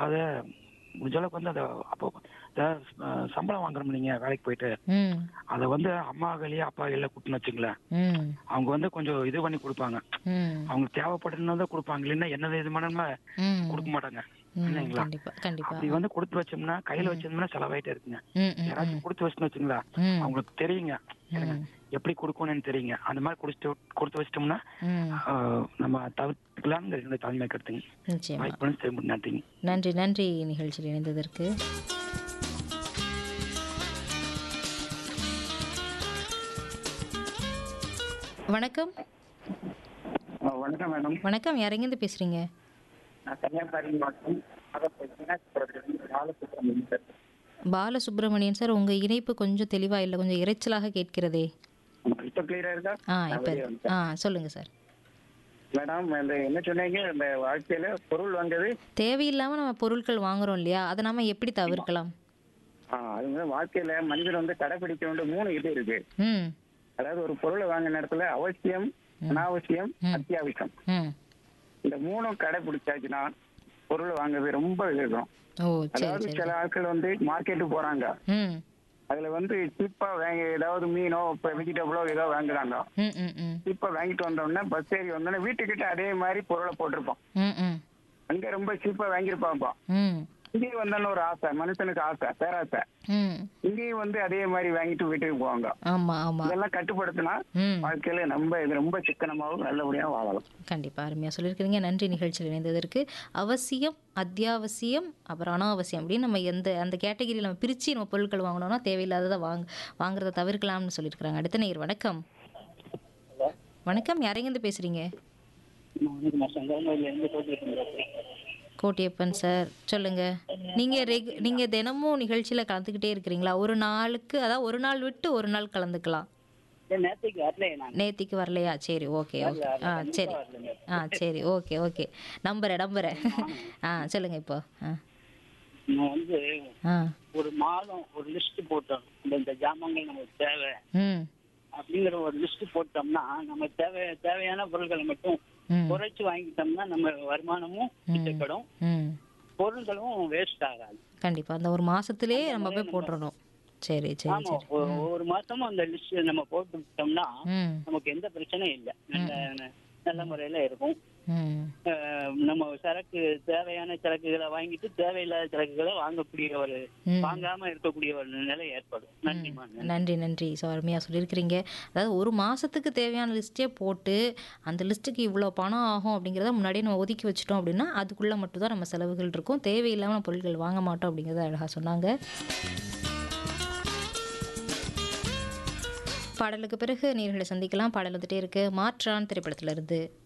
அதாவது முடிஞ்ச அளவுக்கு வந்து அதை அப்போ இந்த அஹ், சம்பளம் வாங்குறோம் நீங்க வேலைக்கு போயிட்டு ம் அதை வந்து அம்மா கையிலயே அப்பா கையில கூட்டுன்னு வச்சுங்களேன் ம் அவங்க வந்து கொஞ்சம் இது பண்ணி கொடுப்பாங்க ம் அவங்களுக்கு தேவைப்படுறதுனா தான் கொடுப்பாங்க இல்லைன்னா என்ன இது பண்ணணுமா ம் கொடுக்க மாட்டாங்க ம் இல்லைங்களா கண்டிப்பா கண்டிப்பா அப்படி வந்து கொடுத்து வச்சோம்னா கையில வச்சிருந்தோம்னா செலவாயிட்டே இருக்குங்க ம் ம் யாராச்சும் கொடுத்து வச்சுன்னு வச்சுங்களா ம் அவங்களுக்கு தெரியுங்க எனக்கு எப்படி கொடுக்கணும்னு தெரியுங்க அந்த மாதிரி கொடுத்து கொடுத்து வச்சிட்டோம்னா ம் ஆஹ், நம்ம தவிர்த்துக்கலாம்னு என்னுடைய தாழ்மை கருத்துங்க நிச்சயமா வாய்ப்பு பண்ணி திரும்ப நன்றிங்க நன்றி நன்றி நிகழ்ச்சியில் இணைந்ததற்கு வணக்கம் வணக்கம் மேடம் வணக்கம் யாரெங்கேருந்து பேசுறீங்க நான் கன்னியாகுமரி மாவட்டம் பாலசுப்ரமணியன் சார் பாலசுப்ரமணியன் சார் உங்க இணைப்பு கொஞ்சம் தெளிவா இல்லை கொஞ்சம் இரைச்சலாக கேட்கிறதே இப்போ கிளியரா இருக்கா ஆ இப்போ ஆ சொல்லுங்க சார் மேடம் இந்த என்ன சொன்னீங்க இந்த வாழ்க்கையில பொருள் வாங்குறது தேவையில்லாம நம்ம பொருட்கள் வாங்குறோம் இல்லையா அதை நாம எப்படி தவிர்க்கலாம் ஆ, அது வந்து வாழ்க்கையில மனிதன் வந்து கடைபிடிக்க வேண்டிய மூணு இது இருக்கு ம் அதாவது ஒரு பொருளை வாங்கின நேரத்துல அவசியம் அனாவசியம் அத்தியாவசியம் ம் இந்த மூணும் கடைபிடிச்சாச்சுன்னா பொருள் வாங்குறது ரொம்ப இருக்கும் ஓ சரி அதாவது சரி சில ஆட்கள் வந்து மார்க்கெட்டுக்கு போறாங்க ம் அதுல வந்து சீப்பா வாங்கி ஏதாவது மீனோ இப்ப வெஜிடபிளோ ஏதோ வாங்குறாங்க ம் ம் ம் சீப்பா வாங்கிட்டு வந்தோம்னா பஸ் ஏறி வந்தோடனே வீட்டுக்கிட்ட அதே மாதிரி பொருளை போட்டிருப்போம் ம் ம் அங்க ரொம்ப சீப்பா வாங்கியிருப்பாப்பா ம் இங்கேயும் வந்தோன்னு ஒரு ஆசை மனுஷனுக்கு ஆசை பேராசை ம் இங்கேயும் வந்து அதே மாதிரி வாங்கிட்டு வீட்டுக்கு போவாங்க ஆமா ஆமா இதெல்லாம் கட்டுப்படுத்தினா ம் வாழ்க்கையில நம்ம இது ரொம்ப சிக்கனமாகவும் நல்லபடியாக வாழலாம் கண்டிப்பா அருமையா சொல்லியிருக்கிறீங்க நன்றி நிகழ்ச்சியில் இணைந்ததற்கு அவசியம் அத்தியாவசியம் அப்புறம் அனாவசியம் அப்படின்னு நம்ம எந்த அந்த கேட்டகரியில் நம்ம பிரித்து நம்ம பொருட்கள் வாங்கினோம்னா தேவையில்லாததை வாங்க வாங்குறத தவிர்க்கலாம்னு சொல்லியிருக்கிறாங்க அடுத்த நேர் வணக்கம் வணக்கம் யாரெங்கேருந்து பேசுறீங்க கோட்டியப்பன் சார் சொல்லுங்க நீங்க ரெகு நீங்க தினமும் நிகழ்ச்சியில கலந்துக்கிட்டே இருக்கிறீங்களா ஒரு நாளுக்கு அதாவது ஒரு நாள் விட்டு ஒரு நாள் கலந்துக்கலாம் நேற்றுக்கு வரலையே நான் நேத்திக்கு வரலையா சரி ஓகே ஓகே ஆ சரி ஆ சரி ஓகே ஓகே நம்புறேன் நம்புறேன் ஆ சொல்லுங்க இப்போ ஆ நான் வந்து ஆ ஒரு மாதம் ஒரு லிஸ்ட் போட்டோம் இந்த இந்த ஜாமான்கள் நமக்கு தேவை ம் அப்படிங்கிற ஒரு லிஸ்ட் போட்டோம்னா நம்ம தேவை தேவையான பொருட்களை மட்டும் ம் குறைச்சு வாங்கிட்டோம்னா நம்ம வருமானமும் மிச்சப்படும் ம் பொருட்களும் வேஸ்ட் ஆகாது கண்டிப்பா அந்த ஒரு மாசத்திலேயே நம்ம போய் போட்டுறணும் சரி சரி ஆமா சரி ஒ- ஒவ்வொரு மாசமும் அந்த லிஸ்ட் நம்ம போட்டுட்டோம்னா ம் நமக்கு எந்த பிரச்சனையும் இல்லை நல்ல நல்ல முறையில இருக்கும் ம் அஹ் நம்ம சரக்கு தேவையான சரக்குகளை வாங்கிட்டு தேவையில்லாத சரக்குகளை வாங்கக்கூடிய ஒரு ம். வாங்காம இருக்கக்கூடிய ஒரு நிலை ஏற்படும் நன்றிமா நன்றி நன்றி ஸோ அருமையாக சொல்லியிருக்கிறீங்க அதாவது ஒரு மாதத்துக்கு தேவையான லிஸ்ட்டே போட்டு அந்த லிஸ்ட்டுக்கு இவ்வளோ பணம் ஆகும் அப்படிங்கிறத முன்னாடியே நம்ம ஒதுக்கி வச்சிட்டோம் அப்படின்னா அதுக்குள்ளே மட்டும்தான் நம்ம செலவுகள் இருக்கும் தேவையில்லாமல் பொருட்கள் வாங்க மாட்டோம் அப்படிங்கிறத அழகாக சொன்னாங்க பாடலுக்கு பிறகு நேர்களை சந்திக்கலாம் பாடல் வந்துட்டே இருக்கு மாற்றான் திரைப்படத்துல இருந்து